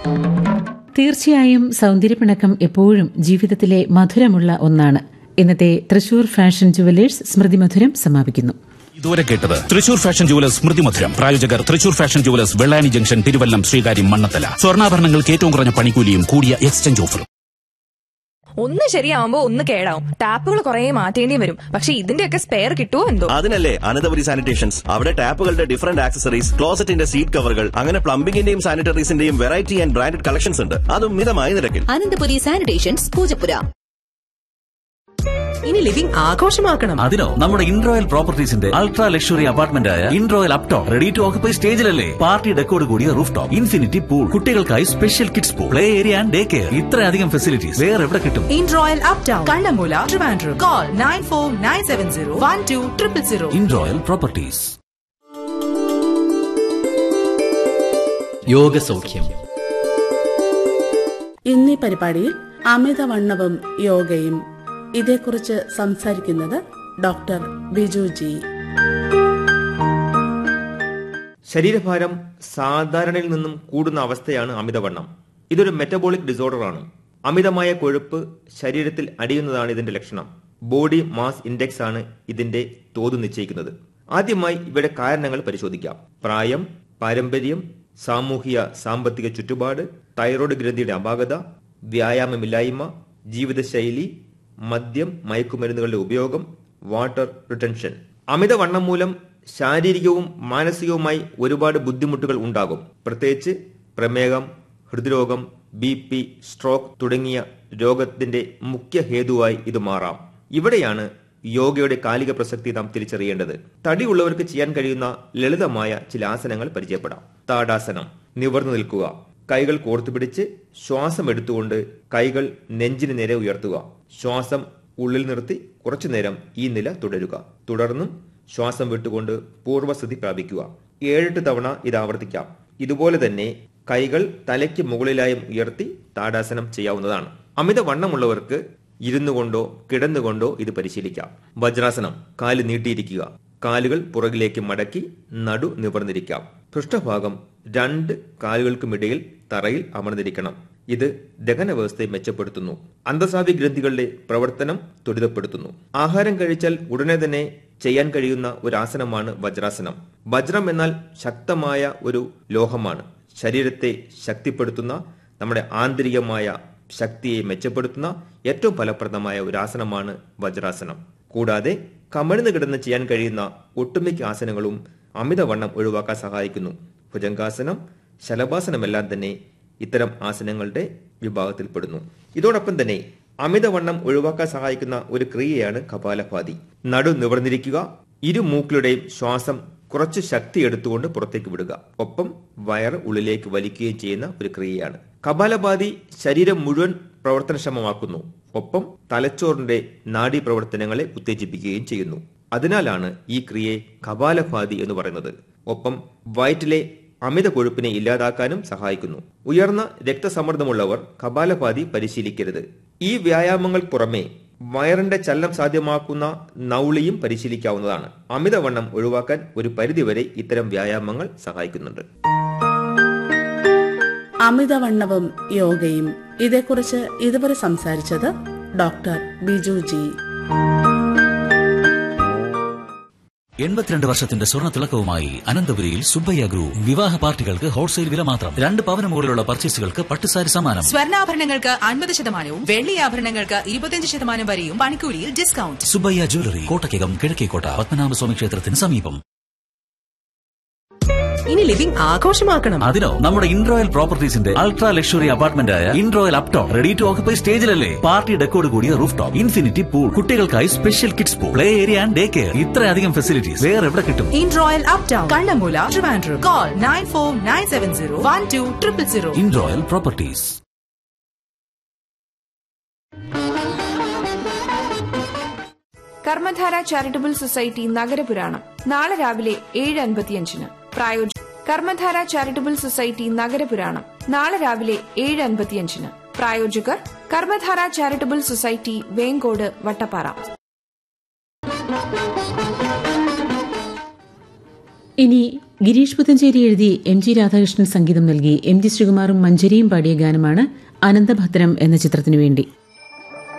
തീർച്ചയായും സൗന്ദര്യപ്പിണക്കം എപ്പോഴും ജീവിതത്തിലെ മധുരമുള്ള ഒന്നാണ് ഇന്നത്തെ തൃശൂർ ഫാഷൻ ജുവലേഴ്സ് സ്മൃതി മധുരം സമാപിക്കുന്നു ഇതുവരെ കേട്ടത് തൃശൂർ ഫാഷൻ ജുവലേഴ്സ് സ്മൃതി മധുരം പ്രായോജകർ Thrissur fashion jewellers Vellani junction Thiruvallam Sreekaryam Mannanthala സ്വർണ്ണാഭരണങ്ങൾക്ക് ഏറ്റവും കുറഞ്ഞ പണിക്കൂലിയും കൂടിയ എക്സ്ചേഞ്ച് ഓഫറും ഒന്ന് ശരിയാവുമ്പോ ഒന്ന് കേടാവും ടാപ്പുകൾ കുറെ മാറ്റേണ്ടി വരും പക്ഷെ ഇതിന്റെയൊക്കെ സ്പെയർ കിട്ടുമോ എന്തോ അതിനല്ലേ അനന്തപുരി സാനിറ്റേഷൻസ് അവിടെ ടാപ്പുകളുടെ ഡിഫറന്റ് ആക്സസറീസ് ക്ലോസറ്റിന്റെ സീറ്റ് കവറുകൾ അങ്ങനെ പ്ലംബിംഗിന്റെയും സാനിറ്ററീസിന്റെയും വെറൈറ്റി ആൻഡ് ബ്രാൻഡഡ് കളക്ഷൻസ് ഉണ്ട് അതും മിതമായ നിരക്കിൽ അനന്തപുരി സാനിറ്റേഷൻസ് പൂജപ്പുര ഇനി ലിവിംഗ് ആഘോഷമാക്കണം അതിനോ നമ്മുടെ ഇൻട്രോയൽ പ്രോപ്പർട്ടീസിന്റെ അൾട്രാ ലക്ഷറി അപ്പാർട്ട്മെന്റ് ആയ Inroyal uptown ready to occupy സ്റ്റേജിലല്ലേ പാർട്ടി ഡെക്കോട് കൂടിയ റൂഫ് ടോപ്പ് ഇൻഫിനിറ്റി പൂൾ കുട്ടികൾക്കായി special kids pool play area and day care ഇത്രയധികം ഫെസിലിറ്റീസ് വേറെ എവിടെ കിട്ടും in royal uptown Kannammoola Trivandrum call nine four nine seven zero one two triple zero Inroyal properties യോഗസൗഖ്യം ഇന്നീ പരിപാടിയിൽ അമിതവണ്ണവും യോഗയും ഇതേക്കുറിച്ച് സംസാരിക്കുന്നത് ഡോക്ടർ ബിജു ജി ശരീരഭാരം സാധാരണയിൽ നിന്നും കൂടുന്ന അവസ്ഥയാണ് അമിതവണ്ണം ഇതൊരു മെറ്റബോളിക് ഡിസോർഡറാണ് അമിതമായ കൊഴുപ്പ് ശരീരത്തിൽ അടിയുന്നതാണ് ഇതിന്റെ ലക്ഷണം ബോഡി മാസ് ഇൻഡെക്സ് ആണ് ഇതിന്റെ തോത് നിശ്ചയിക്കുന്നത് ആദ്യമായി ഇവയുടെ കാരണങ്ങൾ പരിശോധിക്കാം പ്രായം പാരമ്പര്യം സാമൂഹിക സാമ്പത്തിക ചുറ്റുപാട് തൈറോയ്ഡ് ഗ്രന്ഥിയുടെ അപാകത വ്യായാമമില്ലായ്മ ജീവിതശൈലി മദ്യം മയക്കുമരുന്നുകളുടെ ഉപയോഗം വാട്ടർ റിട്ടൻഷൻ അമിതവണ്ണം മൂലം ശാരീരികവും മാനസികവുമായി ഒരുപാട് ബുദ്ധിമുട്ടുകൾ ഉണ്ടാകും പ്രത്യേകിച്ച് പ്രമേഹം ഹൃദ്രോഗം ബി പി സ്ട്രോക്ക് തുടങ്ങിയ രോഗത്തിന്റെ മുഖ്യ ഹേതുവായി ഇത് മാറാം ഇവിടെയാണ് യോഗയുടെ കാലിക പ്രസക്തി നാം തിരിച്ചറിയേണ്ടത് തടിയുള്ളവർക്ക് ചെയ്യാൻ കഴിയുന്ന ലളിതമായ ചില ആസനങ്ങൾ പരിചയപ്പെടാം താടാസനം നിവർന്നു നിൽക്കുക കൈകൾ കോർത്തുപിടിച്ച് ശ്വാസം എടുത്തുകൊണ്ട് കൈകൾ നെഞ്ചിന് നേരെ ഉയർത്തുക ശ്വാസം ഉള്ളിൽ നിർത്തി കുറച്ചു നേരം ഈ നില തുടരുക തുടർന്നും ശ്വാസം വിട്ടുകൊണ്ട് പൂർവ്വസ്ഥിതി പ്രാപിക്കുക ഏഴെട്ട് തവണ ഇത് ആവർത്തിക്കാം ഇതുപോലെ തന്നെ കൈകൾ തലയ്ക്ക് മുകളിലായും ഉയർത്തി താടാസനം ചെയ്യാവുന്നതാണ് അമിത വണ്ണമുള്ളവർക്ക് ഇരുന്നു കൊണ്ടോ കിടന്നുകൊണ്ടോ ഇത് പരിശീലിക്കാം വജ്രാസനം കാല് നീട്ടിയിരിക്കുക കാലുകൾ പുറകിലേക്ക് മടക്കി നടു നിവർന്നിരിക്കാം പൃഷ്ഠഭാഗം രണ്ട് കാലുകൾക്കുമിടയിൽ തറയിൽ അമർന്നിരിക്കണം ഇത് ദഹന വ്യവസ്ഥയെ മെച്ചപ്പെടുത്തുന്നു അന്തസാവി ഗ്രന്ഥികളുടെ പ്രവർത്തനം ത്വരിതപ്പെടുത്തുന്നു ആഹാരം കഴിച്ചാൽ ഉടനെ തന്നെ ചെയ്യാൻ കഴിയുന്ന ഒരു ആസനമാണ് വജ്രാസനം വജ്രം എന്നാൽ ശക്തമായ ഒരു ലോഹമാണ് ശരീരത്തെ ശക്തിപ്പെടുത്തുന്ന നമ്മുടെ ആന്തരികമായ ശക്തിയെ മെച്ചപ്പെടുത്തുന്ന ഏറ്റവും ഫലപ്രദമായ ഒരു ആസനമാണ് വജ്രാസനം കൂടാതെ കമഴ്ന്നു കിടന്ന് ചെയ്യാൻ കഴിയുന്ന ഒട്ടുമിക്ക ആസനങ്ങളും അമിതവണ്ണം ഒഴിവാക്കാൻ സഹായിക്കുന്നു ഭുജങ്കാസനം ശലഭാസനമെല്ലാം തന്നെ ഇത്തരം ആസനങ്ങളുടെ വിഭാഗത്തിൽപ്പെടുന്നു ഇതോടൊപ്പം തന്നെ അമിതവണ്ണം ഒഴിവാക്കാൻ സഹായിക്കുന്ന ഒരു ക്രിയയാണ് കപാലഭാതി നടു നിവർന്നിരിക്കുക ഇരു മൂക്കിലുടെയും ശ്വാസം കുറച്ച് ശക്തി എടുത്തുകൊണ്ട് പുറത്തേക്ക് വിടുക ഒപ്പം വയറ് ഉള്ളിലേക്ക് വലിക്കുകയും ചെയ്യുന്ന ഒരു ക്രിയയാണ് കപാലഭാതി ശരീരം മുഴുവൻ പ്രവർത്തനക്ഷമമാക്കുന്നു ഒപ്പം തലച്ചോറിന്റെ നാഡീ പ്രവർത്തനങ്ങളെ ഉത്തേജിപ്പിക്കുകയും ചെയ്യുന്നു അതിനാലാണ് ഈ ക്രിയയെ കപാലഭാതി എന്ന് പറയുന്നത് ഒപ്പം വയറ്റിലെ അമിത കൊഴുപ്പിനെ ഇല്ലാതാക്കാനും സഹായിക്കുന്നു ഉയർന്ന രക്തസമ്മർദ്ദമുള്ളവർ കപാലഭാതി പരിശീലിക്കരുത് ഈ വ്യായാമങ്ങൾ പുറമെ വയറിന്റെ ചലനം സാധ്യമാക്കുന്ന നൗളിയും പരിശീലിക്കാവുന്നതാണ് അമിതവണ്ണം ഒഴിവാക്കാൻ ഒരു പരിധിവരെ ഇത്തരം വ്യായാമങ്ങൾ സഹായിക്കുന്നുണ്ട് അമിതവണ്ണവും യോഗയും ഇതേക്കുറിച്ച് ഇതുവരെ സംസാരിച്ചത് ഡോക്ടർ ബിജു ജി എൺപത്തിരണ്ട് വർഷത്തിന്റെ സ്വർണ്ണ തിളക്കവുമായി അനന്തപുരിയിൽ സുബ്ബയ്യ ഗ്രൂപ്പ് വിവാഹ പാർട്ടികൾക്ക് ഹോൾസെയിൽ വില മാത്രം രണ്ട് പവന് മുകളിലുള്ള പർച്ചേസുകൾക്ക് പട്ടുസാരി സമ്മാനം സ്വർണ്ണാഭരണങ്ങൾക്ക് അൻപത് ശതമാനവും വെള്ളി ആഭരണങ്ങൾക്ക് ഇരുപത്തിയഞ്ച് ശതമാനം വരെയും പണിക്കൂലിയിൽ ഡിസ്കൗണ്ട് സുബ്ബയ്യ ജ്വല്ലറി കോട്ടയ്ക്കകം കിഴക്കേക്കോട്ട പത്മനാഭസ്വാമി ക്ഷേത്രത്തിന് സമീപം ഇനി ലിവിംഗ് ആഘോഷമാക്കണം അതിനോ നമ്മുടെ ഇൻട്രോയൽ പ്രോപ്പർട്ടീസിന്റെ അൾട്രാ ലക്ഷറി അപ്പാർട്ട്മെന്റ് ആയ Inroyal uptown ready to occupy സ്റ്റേജിലല്ലേ പാർട്ടി ഡെക്കോട് കൂടിയ റൂഫ് ടോപ്പ് ഇൻഫിനിറ്റി പൂൾ കുട്ടികൾക്കായി special kids pool play area and day care ഇത്രയധികം ഫെസിലിറ്റീസ് വേറെ എവിടെ കിട്ടും in royal uptown Kannammoola Trivandrum call nine four nine seven zero one two triple zero Inroyal properties Karmadhara charitable society നഗരപുരാണം നാളെ രാവിലെ ഏഴ് അൻപത്തിയഞ്ചിന് പ്രായോജ കർമ്മധാര ചാരിറ്റബിൾ സൊസൈറ്റി നഗരപുരാണം നാളെ രാവിലെ ഏഴ് അൻപത്തിയഞ്ചിന് പ്രായോജകർ കർമ്മധാര ചാരിറ്റബിൾ സൊസൈറ്റി വേങ്കോട് വട്ടപ്പാറ ഇനി ഗിരീഷ് പുത്തഞ്ചേരി എഴുതി എം ജി രാധാകൃഷ്ണൻ സംഗീതം നൽകി എം ജി ശ്രീകുമാറും മഞ്ജരിയും പാടിയ ഗാനമാണ് അനന്തഭദ്രം എന്ന ചിത്രത്തിനു വേണ്ടി